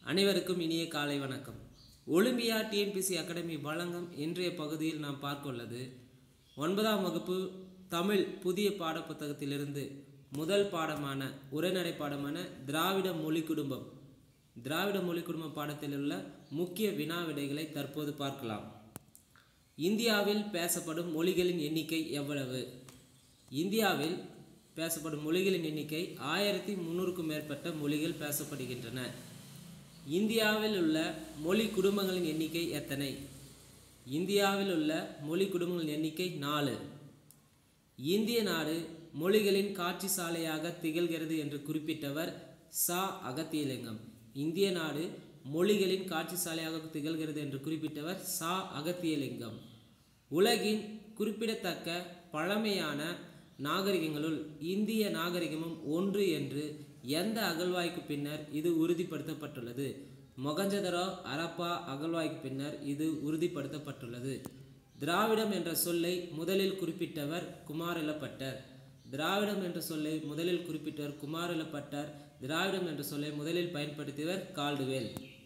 அனைவருக்கும் இனிய காலை வணக்கம் ஒலிம்பியா டிஎன்பிசி அகாடமி வழங்கும் இன்றைய பகுதியில் நாம் பார்க்க உள்ளது ஒன்பதாம் வகுப்பு தமிழ் புதிய பாடப்புத்தகத்திலிருந்து முதல் பாடமான உரைநடை பாடமான திராவிட மொழி குடும்பம் திராவிட மொழி குடும்பம் பாடத்தில் உள்ள முக்கிய வினா விடைகளை தற்போது பார்க்கலாம் இந்தியாவில் பேசப்படும் மொழிகளின் எண்ணிக்கை எவ்வளவு இந்தியாவில் பேசப்படும் மொழிகளின் எண்ணிக்கை ஆயிரத்தி முந்நூறுக்கும் மேற்பட்ட மொழிகள் பேசப்படுகின்றன இந்தியாவில் உள்ள மொழி குடும்பங்களின் எண்ணிக்கை எத்தனை இந்தியாவில் உள்ள மொழி குடும்பங்களின் எண்ணிக்கை நாலு இந்திய நாடு மொழிகளின் காட்சி சாலையாக திகழ்கிறது என்று குறிப்பிட்டவர் சா அகத்தியலிங்கம் இந்திய நாடு மொழிகளின் காட்சி சாலையாக திகழ்கிறது என்று குறிப்பிட்டவர் சா அகத்தியலிங்கம் உலகின் குறிப்பிடத்தக்க பழமையான நாகரிகங்களுள் இந்திய நாகரிகமும் ஒன்று என்று எந்த அகழ்வாய்க்கு பின்னர் இது உறுதிப்படுத்தப்பட்டுள்ளது மொகஞ்சதரோ அரப்பா அகழ்வாய்க்கு பின்னர் இது உறுதிப்படுத்தப்பட்டுள்ளது திராவிடம் என்ற சொல்லை முதலில் குறிப்பிட்டவர் குமாரிலப்பட்டர் திராவிடம் என்ற சொல்லை முதலில் குறிப்பிட்டவர் குமாரிலப்பட்டர் திராவிடம் என்ற சொல்லை முதலில் பயன்படுத்தியவர் கால்டுவேல்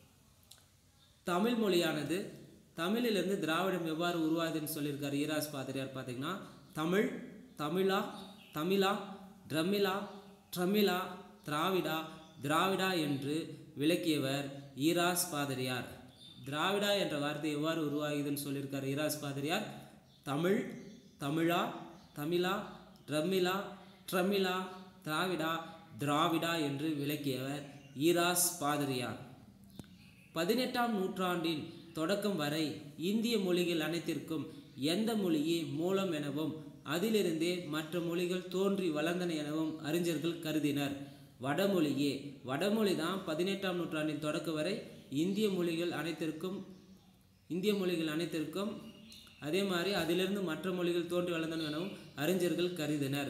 தமிழ் மொழியானது தமிழிலிருந்து திராவிடம் எவ்வாறு உருவாகுதுன்னு சொல்லியிருக்கார் ஈராஸ் பாதிரியார் பார்த்தீங்கன்னா தமிழ் தமிழா தமிழா ட்ரமிழா ட்ரமிழா திராவிடா திராவிடா என்று விளக்கியவர் ஈராஸ் பாதிரியார் திராவிடா என்ற வார்த்தை எவ்வாறு உருவாகுதுன்னு சொல்லியிருக்கார் ஈராஸ் பாதிரியார் தமிழ் தமிழா தமிழா ட்ரமிழா ட்ரமிழா திராவிடா திராவிடா என்று விளக்கியவர் ஈராஸ் பாதிரியார் பதினெட்டாம் நூற்றாண்டின் தொடக்கம் வரை இந்திய மொழிகள் அனைத்திற்கும் எந்த மொழியே மூலம் எனவும் அதிலிருந்தே மற்ற மொழிகள் தோன்றி வளர்ந்தன எனவும் அறிஞர்கள் கருதினர் வடமொழியே வடமொழி தான் பதினெட்டாம் நூற்றாண்டின் தொடக்கம் வரை இந்திய மொழிகள் அனைத்திற்கும் இந்திய மொழிகள் அனைத்திற்கும் அதே மாதிரி அதிலிருந்து மற்ற மொழிகள் தோன்றி வளர்ந்தன எனவும் அறிஞர்கள் கருதினர்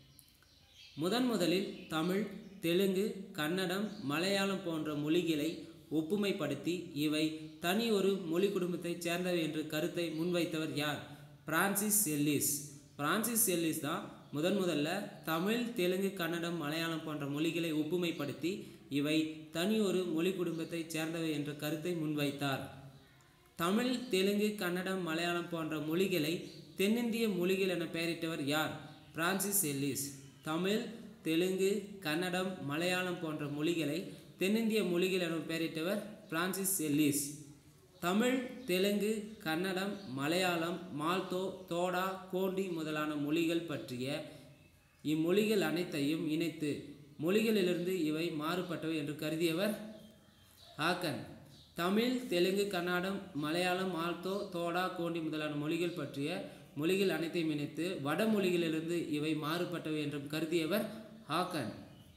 முதன் முதலில் தமிழ் தெலுங்கு கன்னடம் மலையாளம் போன்ற மொழிகளை ஒப்புமைப்படுத்தி இவை தனி ஒரு மொழி குடும்பத்தைச் சேர்ந்தவை என்ற கருத்தை முன்வைத்தவர் யார் பிரான்சிஸ் எல்லிஸ் பிரான்சிஸ் எல்லிஸ் தான் முதன் முதல்ல தமிழ் தெலுங்கு கன்னடம் மலையாளம் போன்ற மொழிகளை ஒப்புமைப்படுத்தி இவை தனி ஒரு மொழி குடும்பத்தைச் சேர்ந்தவை என்ற கருத்தை முன்வைத்தார் தமிழ் தெலுங்கு கன்னடம் மலையாளம் போன்ற மொழிகளை தென்னிந்திய மொழிகள் என பெயரிட்டவர் யார் பிரான்சிஸ் எல்லிஸ் தமிழ் தெலுங்கு கன்னடம் மலையாளம் போன்ற மொழிகளை தென்னிந்திய மொழிகள் என பெயரிட்டவர் பிரான்சிஸ் எல்லிஸ் தமிழ் தெலுங்கு கன்னடம் மலையாளம் மால்தோ தோடா கோண்டி முதலான மொழிகள் பற்றிய இம்மொழிகள் அனைத்தையும் இணைத்து மொழிகளிலிருந்து இவை மாறுபட்டவை என்று கருதியவர் ஆக்கன் தமிழ் தெலுங்கு கன்னடம் மலையாளம் மால்தோ தோடா கோண்டி முதலான மொழிகள் பற்றிய மொழிகள் அனைத்தையும் இணைத்து வடமொழிகளிலிருந்து இவை மாறுபட்டவை என்றும் கருதியவர் ஹாக்கன்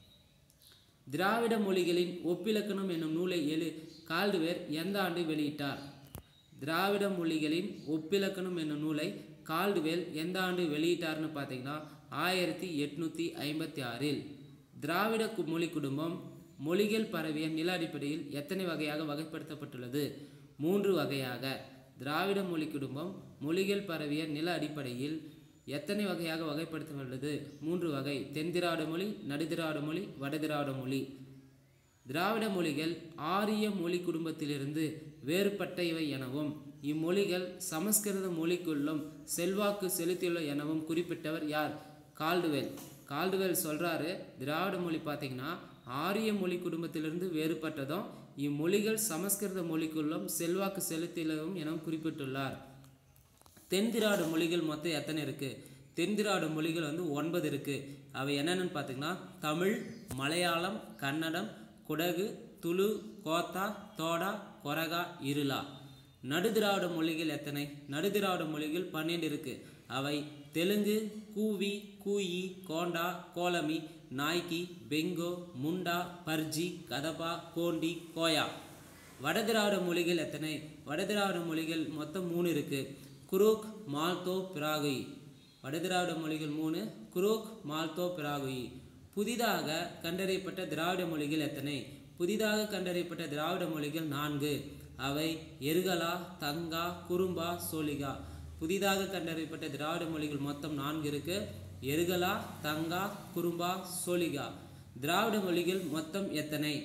திராவிட மொழிகளின் ஒப்பிலக்கணம் என்னும் நூலை எழு கால்டுவேர் எந்த ஆண்டு வெளியிட்டார் திராவிட மொழிகளின் ஒப்பிலக்கணம் என்னும் நூலை கால்டுவேல் எந்த ஆண்டு வெளியிட்டார்னு பார்த்தீங்கன்னா ஆயிரத்தி எட்நூற்றி ஐம்பத்தி ஆறில் திராவிட கு- மொழி குடும்பம் மொழிகள் பரவிய நில அடிப்படையில் எத்தனை வகையாக வகைப்படுத்தப்பட்டுள்ளது மூன்று வகையாக திராவிட மொழி குடும்பம் மொழிகள் பரவிய நில அடிப்படையில் எத்தனை வகையாக வகைப்படுத்தப்பட்டுள்ளது மூன்று வகை தென் திராவிட மொழி நடுதிராவிட மொழி வடதிராவிட மொழி திராவிட மொழிகள் ஆரிய மொழி குடும்பத்திலிருந்து வேறுபட்டவை எனவும் இம்மொழிகள் சமஸ்கிருத மொழிக்குள்ளும் செல்வாக்கு செலுத்தியுள்ள எனவும் குறிப்பிட்டவர் யார் கால்டுவெல் கால்டுவெல் சொல்றாரு திராவிட மொழி பார்த்தீங்கன்னா ஆரிய மொழி குடும்பத்திலிருந்து வேறுபட்டதும் இம்மொழிகள் சமஸ்கிருத மொழிக்குள்ளும் செல்வாக்கு செலுத்தியுள்ளதும் எனவும் குறிப்பிட்டுள்ளார் தென் திராவிட மொழிகள் மொத்தம் எத்தனை இருக்குது தென் திராவிட மொழிகள் வந்து ஒன்பது இருக்குது அவை என்னென்னு பார்த்தீங்கன்னா தமிழ் மலையாளம் கன்னடம் குடகு துளு கோத்தா தோடா கொரகா இருளா நடுதிராவிட மொழிகள் எத்தனை நடுதிராவிட மொழிகள் பன்னெண்டு இருக்குது அவை தெலுங்கு கூவி கூயி கோண்டா கோலமி நாய்க்கி பெங்கோ முண்டா பர்ஜி கதபா கோண்டி கோயா வடதிராவிட மொழிகள் எத்தனை வடதிராவிட மொழிகள் மொத்தம் மூணு இருக்கு குரூக் மால்தோ பிராகுயி வடதிராவிட மொழிகள் மூணு குரூக் மால்தோ பிராகுயி புதிதாக கண்டறியப்பட்ட திராவிட மொழிகள் எத்தனை புதிதாக கண்டறியப்பட்ட திராவிட மொழிகள் நான்கு அவை எருகலா தங்கா குறும்பா சோலிகா புதிதாக கண்டறியப்பட்ட திராவிட மொழிகள் மொத்தம் நான்கு இருக்கு எருகலா தங்கா குறும்பா சோலிகா திராவிட மொழிகள் மொத்தம் எத்தனை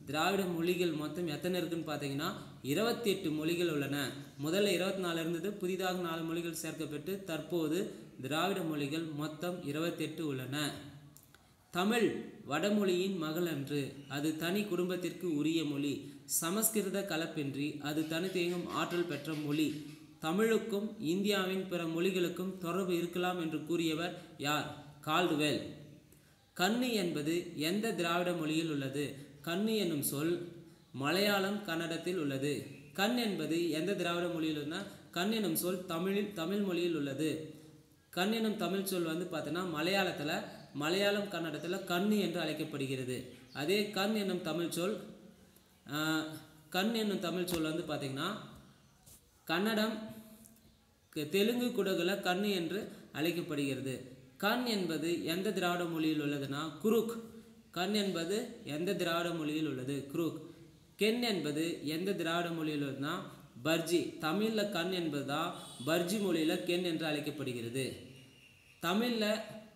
திராவிட மொழிகள் மொத்தம் எத்தனை இருக்குன்னு பார்த்தீங்கன்னா இருபத்தி எட்டு மொழிகள் உள்ளன முதல்ல இருபத்தி நாலு இருந்தது புதிதாக நாலு மொழிகள் சேர்க்கப்பட்டு தற்போது திராவிட மொழிகள் மொத்தம் இருபத்தெட்டு உள்ளன தமிழ் வடமொழியின் மகள் அன்று அது தனி குடும்பத்திற்கு உரிய மொழி சமஸ்கிருத கலப்பின்றி அது தனித்தேங்கும் ஆற்றல் பெற்ற மொழி தமிழுக்கும் இந்தியாவின் பிற மொழிகளுக்கும் தொடர்பு இருக்கலாம் என்று கூறியவர் யார் கால்டுவெல் கன்னி என்பது எந்த திராவிட மொழியில் உள்ளது கன்னி என்னும் சொல் மலையாளம் கன்னடத்தில் உள்ளது கண் என்பது எந்த திராவிட மொழியில் உள்ளதுன்னா கண் என்னும் சொல் தமிழில் தமிழ் மொழியில் உள்ளது கண் என்னும் தமிழ் சொல் வந்து பார்த்தீங்கன்னா மலையாளத்தில் மலையாளம் கன்னடத்தில் கண்ணு என்று அழைக்கப்படுகிறது அதே கண் என்னும் தமிழ் சொல் ஆஹ், கண் என்னும் தமிழ் சொல் வந்து பார்த்திங்கன்னா கன்னடம் க- தெலுங்கு குடகுல கண்ணு என்று அழைக்கப்படுகிறது கண் என்பது எந்த திராவிட மொழியில் உள்ளதுன்னா குருக் கண் என்பது எந்த திராவிட மொழியில் உள்ளது குருக் கென் என்பது எந்த திராவிட மொழியில் உள்ளதுன்னா பர்ஜி தமிழில் கண் என்பது தான் பர்ஜி மொழியில் கென் என்று அழைக்கப்படுகிறது தமிழில்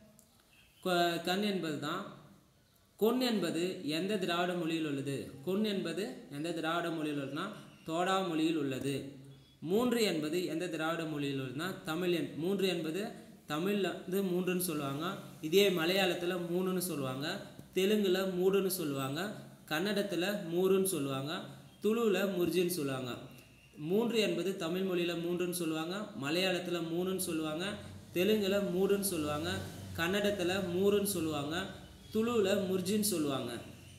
கொ- கண் என்பது தான் கொன் என்பது எந்த திராவிட மொழியில் உள்ளது கொன் என்பது எந்த திராவிட மொழியில் உள்ளதுன்னா தோடா மொழியில் உள்ளது மூன்று என்பது எந்த திராவிட மொழியில் உள்ளதுன்னா தமிழ் எண் மூன்று என்பது தமிழில் வந்து மூன்றுன்னு சொல்லுவாங்க இதே மலையாளத்தில் மூணுன்னு சொல்லுவாங்க தெலுங்குல மூடுன்னு சொல்லுவாங்க கன்னடத்தில் மூருன்னு சொல்லுவாங்க துளுவில் முர்ஜின்னு சொல்லுவாங்க மூன்று என்பது தமிழ் மொழியில் மூன்றுன்னு சொல்லுவாங்க மலையாளத்தில் மூணுன்னு சொல்லுவாங்க தெலுங்குல மூடுன்னு சொல்லுவாங்க கன்னடத்தில் மூருன்னு சொல்லுவாங்க துளுவில் முர்ஜின்னு சொல்லுவாங்க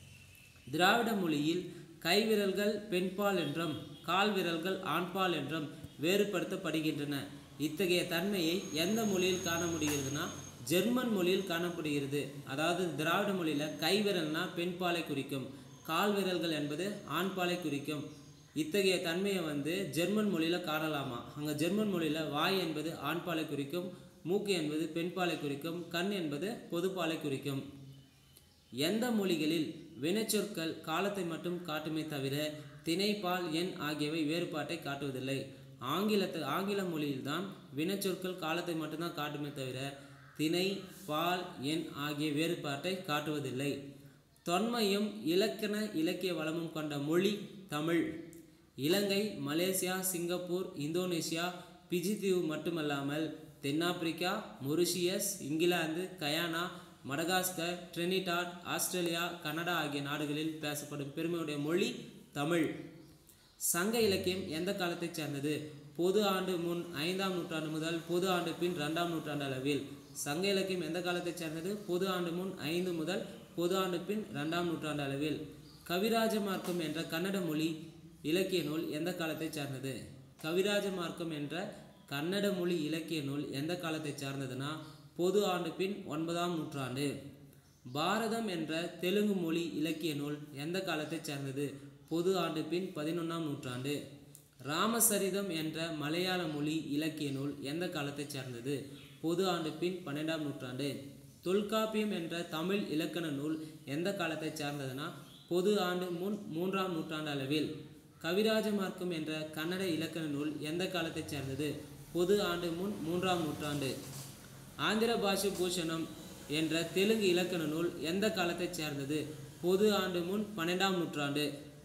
திராவிட மொழியில் கைவிரல்கள் பெண்பால் என்றும் கால் விரல்கள் ஆண்பால் என்றும் வேறுபடுத்தப்படுகின்றன இத்தகைய தன்மையை எந்த மொழியில் காண முடிகிறதுனா ஜெர்மன் மொழியில் காணப்படுகிறது அதாவது திராவிட மொழியில் கைவிரல்னா பெண்பாலை குறிக்கும் கால் விரல்கள் என்பது ஆண்பாலை குறிக்கும் இத்தகைய தன்மையை வந்து ஜெர்மன் மொழியில் காணலாமா அங்கே ஜெர்மன் மொழியில் வாய் என்பது ஆண்பாலை குறிக்கும் மூக்கு என்பது பெண்பாலை குறிக்கும் கண் என்பது பொதுப்பாலை குறிக்கும் எந்த மொழிகளில் வினைச்சொற்கள் காலத்தை மட்டும் காட்டுமே தவிர திணைப்பால் எண் ஆகியவை வேறுபாட்டை காட்டுவதில்லை ஆங்கிலத்து ஆங்கில மொழியில்தான் வினைச்சொற்கள் காலத்தை மட்டும்தான் காட்டுமே தவிர திணை பால் எண் ஆகிய வேறுபாட்டை காட்டுவதில்லை தொன்மையும் இலக்கண இலக்கிய வளமும் கொண்ட மொழி Tamil Ilangai Malaysia Singapore Indonesia Fiji தீவு மட்டுமல்லாமல் தென்னாப்பிரிக்கா Mauritius England Guyana Madagascar Trinidad Australia Canada ஆகிய நாடுகளில் பேசப்படும் பெருமையுடைய மொழி தமிழ் சங்க இலக்கியம் எந்த காலத்தைச் சேர்ந்தது பொது ஆண்டு முன் ஐந்தாம் நூற்றாண்டு முதல் பொது ஆண்டு பின் இரண்டாம் நூற்றாண்டு அளவில் சங்க இலக்கியம் எந்த காலத்தைச் சேர்ந்தது பொது ஆண்டு முன் ஐந்து முதல் பொது ஆண்டு பின் இரண்டாம் நூற்றாண்டு அளவில் கவிராஜ மார்க்கம் என்ற கன்னட மொழி இலக்கிய நூல் எந்த காலத்தைச் சார்ந்தது கவிராஜ மார்க்கம் என்ற கன்னட மொழி இலக்கிய நூல் எந்த காலத்தைச் சார்ந்ததுன்னா பொது ஆண்டு பின் ஒன்பதாம் நூற்றாண்டு பாரதம் என்ற தெலுங்கு மொழி இலக்கிய நூல் எந்த காலத்தைச் சேர்ந்தது பொது ஆண்டு பின் பதினொன்றாம் நூற்றாண்டு ராமசரிதம் என்ற மலையாள மொழி இலக்கிய நூல் எந்த காலத்தைச் சேர்ந்தது பொது ஆண்டு பின் பன்னெண்டாம் நூற்றாண்டு தொல்காப்பியம் என்ற தமிழ் இலக்கண நூல் எந்த காலத்தைச் சார்ந்ததுன்னா பொது ஆண்டு முன் மூன்றாம் நூற்றாண்டு அளவில் கவிராஜ மார்க்கம் என்ற கன்னட இலக்கண நூல் எந்த காலத்தைச் சேர்ந்தது பொது ஆண்டு முன் மூன்றாம் நூற்றாண்டு ஆந்திர பாஷ பூஷணம் என்ற தெலுங்கு இலக்கண நூல் எந்த காலத்தைச் சேர்ந்தது பொது ஆண்டு முன் பன்னெண்டாம் நூற்றாண்டு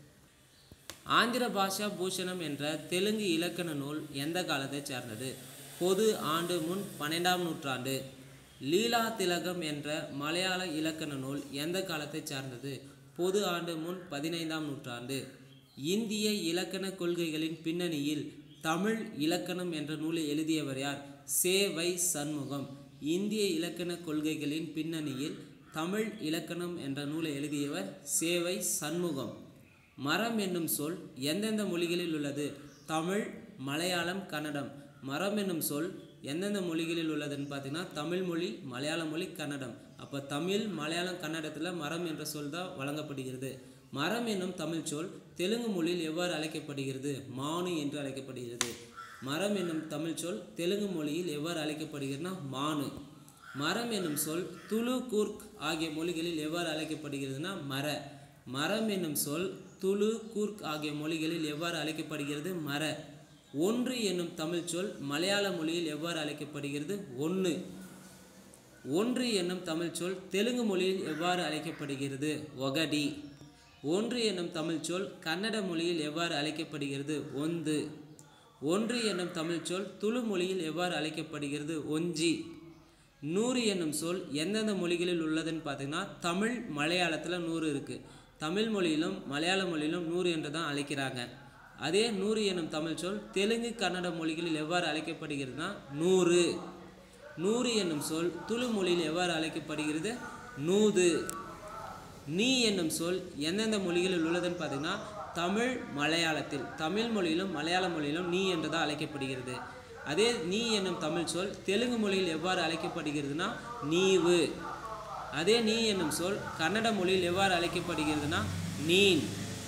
ஆந்திர பாஷா பூஷணம் என்ற தெலுங்கு இலக்கண நூல் எந்த காலத்தைச் சேர்ந்தது பொது ஆண்டு முன் பன்னெண்டாம் நூற்றாண்டு லீலா திலகம் என்ற மலையாள இலக்கண நூல் எந்த காலத்தைச் சார்ந்தது பொது ஆண்டு முன் பதினைந்தாம் நூற்றாண்டு இந்திய இலக்கண கொள்கைகளின் பின்னணியில் தமிழ் இலக்கணம் என்ற நூலை எழுதியவர் யார் சே வை சண்முகம் இந்திய இலக்கண கொள்கைகளின் பின்னணியில் தமிழ் இலக்கணம் என்ற நூலை எழுதியவர் சேவை சண்முகம் மரம் என்னும் சொல் எந்தெந்த மொழிகளில் உள்ளது தமிழ் மலையாளம் கன்னடம் மரம் என்னும் சொல் எந்தெந்த மொழிகளில் உள்ளதுன்னு பார்த்தீங்கன்னா தமிழ் மொழி மலையாள மொழி கன்னடம் அப்போ தமிழ் மலையாளம் கன்னடத்தில் மரம் என்ற சொல் தான் வழங்கப்படுகிறது மரம் என்னும் தமிழ் சொல் தெலுங்கு மொழியில் எவ்வாறு அழைக்கப்படுகிறது மானு என்று அழைக்கப்படுகிறது மரம் என்னும் தமிழ் சொல் தெலுங்கு மொழியில் எவ்வாறு அழைக்கப்படுகிறதுனா மானு மரம் என்னும் சொல் துளு கூர்க் ஆகிய மொழிகளில் எவ்வாறு அழைக்கப்படுகிறதுனா மர மரம் என்னும் சொல் துளு கூர்க் ஆகிய மொழிகளில் எவ்வாறு அழைக்கப்படுகிறது மர ஒன்று என்னும் தமிழ் சொல் மலையாள மொழியில் எவ்வாறு அழைக்கப்படுகிறது ஒன்று ஒன்று என்னும் தமிழ் சொல் தெலுங்கு மொழியில் எவ்வாறு அழைக்கப்படுகிறது ஒகடி ஒன்று என்னும் தமிழ் சொல் கன்னட மொழியில் எவ்வாறு அழைக்கப்படுகிறது ஒந்து ஒன்று என்னும் தமிழ் சொல் துளு மொழியில் எவ்வாறு அழைக்கப்படுகிறது ஒஞ்சி நூறு என்னும் சொல் எந்தெந்த மொழிகளில் உள்ளதுன்னு பார்த்தீங்கன்னா தமிழ் மலையாளத்தில் நூறு இருக்குது தமிழ் மொழியிலும் மலையாள மொழியிலும் நூறு என்று தான் அழைக்கிறாங்க அதே நூறு என்னும் தமிழ் சொல் தெலுங்கு கன்னட மொழிகளில் எவ்வாறு அழைக்கப்படுகிறதுனா நூறு நூறு என்னும் சொல் துளு மொழியில் எவ்வாறு அழைக்கப்படுகிறது நூது நீ என்னும் சொல் எந்தெந்த மொழிகளில் உள்ளதுன்னு பார்த்தீங்கன்னா தமிழ் மலையாளத்தில் தமிழ் மொழியிலும் மலையாள மொழியிலும் நீ என்று தான் அழைக்கப்படுகிறது அதே நீ என்னும் தமிழ் சொல் தெலுங்கு மொழியில் எவ்வாறு அழைக்கப்படுகிறதுனா நீவு அதே நீ என்னும் சொல் கன்னட மொழியில் எவ்வாறு அழைக்கப்படுகிறதுனா நீன்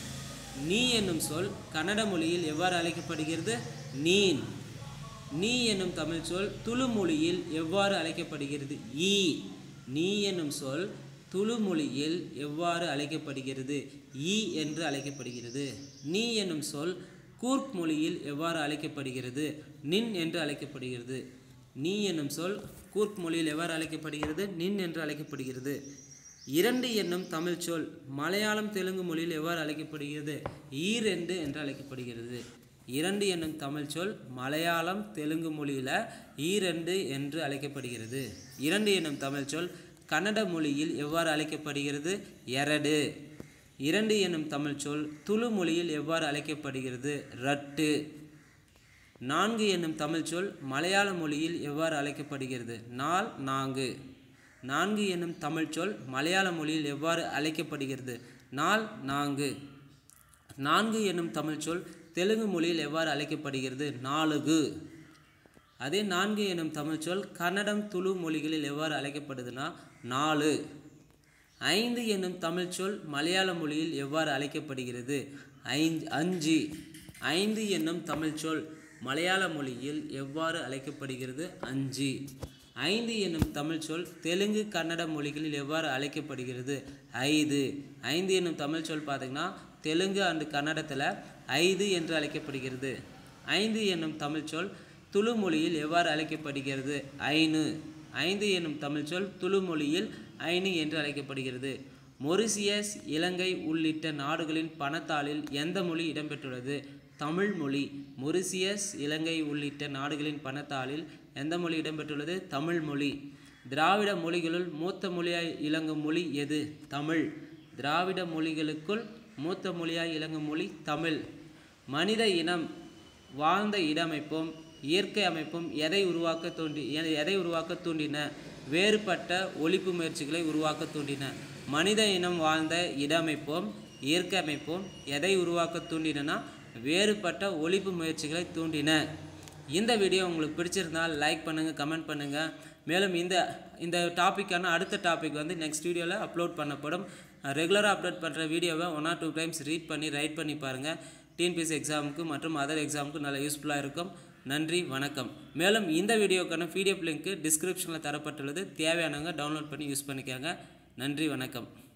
நீ என்னும் சொல் கன்னட மொழியில் எவ்வாறு அழைக்கப்படுகிறது நீன் நீ என்னும் தமிழ் சொல் துளு மொழியில் எவ்வாறு அழைக்கப்படுகிறது ஈ நீ என்னும் சொல் துளு மொழியில் எவ்வாறு அழைக்கப்படுகிறது ஈ என்று அழைக்கப்படுகிறது நீ என்னும் சொல் கூர்க் மொழியில் எவ்வாறு அழைக்கப்படுகிறது நின் என்று அழைக்கப்படுகிறது நீ என்னும் சொல் கூர்க் மொழியில் எவ்வாறு அழைக்கப்படுகிறது நின் என்று அழைக்கப்படுகிறது இரண்டு என்னும் தமிழ் சொல் மலையாளம் தெலுங்கு மொழியில் எவ்வாறு அழைக்கப்படுகிறது ஈரெண்டு என்று அழைக்கப்படுகிறது இரண்டு என்னும் தமிழ் சொல் மலையாளம் தெலுங்கு மொழியில் ஈரெண்டு என்று அழைக்கப்படுகிறது இரண்டு என்னும் தமிழ் சொல் கன்னட மொழியில் எவ்வாறு அழைக்கப்படுகிறது எரடு இரண்டு என்னும் தமிழ் சொல் துளு மொழியில் எவ்வாறு அழைக்கப்படுகிறது ரட்டு நான்கு என்னும் தமிழ் சொல் மலையாள மொழியில் எவ்வாறு அழைக்கப்படுகிறது நாள் நான்கு நான்கு என்னும் தமிழ் சொல் மலையாள மொழியில் எவ்வாறு அழைக்கப்படுகிறது நாள் நான்கு நான்கு என்னும் தமிழ் சொல் தெலுங்கு மொழியில் எவ்வாறு அழைக்கப்படுகிறது நாலுகு அதே நான்கு என்னும் தமிழ் சொல் கன்னடம் துளு மொழிகளில் எவ்வாறு அழைக்கப்படுதுன்னா நாலு ஐந்து என்னும் தமிழ் சொல் மலையாள மொழியில் எவ்வாறு அழைக்கப்படுகிறது ஐந்து அஞ்சு ஐந்து என்னும் தமிழ் சொல் மலையாள மொழியில் எவ்வாறு அழைக்கப்படுகிறது அஞ்சு ஐந்து என்னும் தமிழ் சொல் தெலுங்கு கன்னட மொழிகளில் எவ்வாறு அழைக்கப்படுகிறது ஐந்து ஐந்து என்னும் தமிழ் சொல் பார்த்தீங்கன்னா தெலுங்கு அண்டு கன்னடத்தில் ஐந்து என்று அழைக்கப்படுகிறது ஐந்து என்னும் தமிழ் சொல் துளு மொழியில் எவ்வாறு அழைக்கப்படுகிறது ஐனு ஐந்து என்னும் தமிழ் சொல் துளு மொழியில் ஐனு என்று அழைக்கப்படுகிறது மொரிசியஸ் இலங்கை உள்ளிட்ட நாடுகளின் பணத்தாளில் எந்த மொழி இடம்பெற்றுள்ளது தமிழ் மொழி மொரிசியஸ் இலங்கை உள்ளிட்ட நாடுகளின் பணத்தாளில் எந்த மொழி இடம்பெற்றுள்ளது தமிழ் மொழி திராவிட மொழிகளுள் மூத்த மொழியாய் இலங்கும் மொழி எது தமிழ் திராவிட மொழிகளுக்குள் மூத்த மொழியாய் இலங்கும் மொழி தமிழ் மனித இனம் வாழ்ந்த இடமைப்பும் இயற்கை அமைப்பும் எதை உருவாக்க தோன்றி எ- எதை உருவாக்க தூண்டின வேறுபட்ட ஒழிப்பு முயற்சிகளை உருவாக்க தூண்டின மனித இனம் வாழ்ந்த இடமைப்பும் இயற்கை அமைப்பும் எதை உருவாக்க தூண்டினா வேறுபட்ட ஒழிப்பு முயற்சிகளை தூண்டின இந்த வீடியோ உங்களுக்கு பிடிச்சிருந்தால் லைக் பண்ணுங்கள் கமெண்ட் பண்ணுங்கள் மேலும் இந்த இந்த டாப்பிக்கான அடுத்த டாபிக் வந்து நெக்ஸ்ட் வீடியோவில் அப்லோட் பண்ணப்படும் ரெகுலராக அப்லோட் பண்ணுற வீடியோவை one or two times read பண்ணி ரைட் பண்ணி பாருங்கள் டிஎன்பிஎஸ்சி எக்ஸாமுக்கு மற்றும் அதர் எக்ஸாமுக்கு நல்ல யூஸ்ஃபுல்லாக இருக்கும் நன்றி வணக்கம் மேலும் இந்த வீடியோக்கான பிடிஎஃப் லிங்க் டிஸ்கிரிப்ஷனில் தரப்பட்டுள்ளது தேவையானவங்க டவுன்லோட் பண்ணி யூஸ் பண்ணிக்கோங்க நன்றி வணக்கம்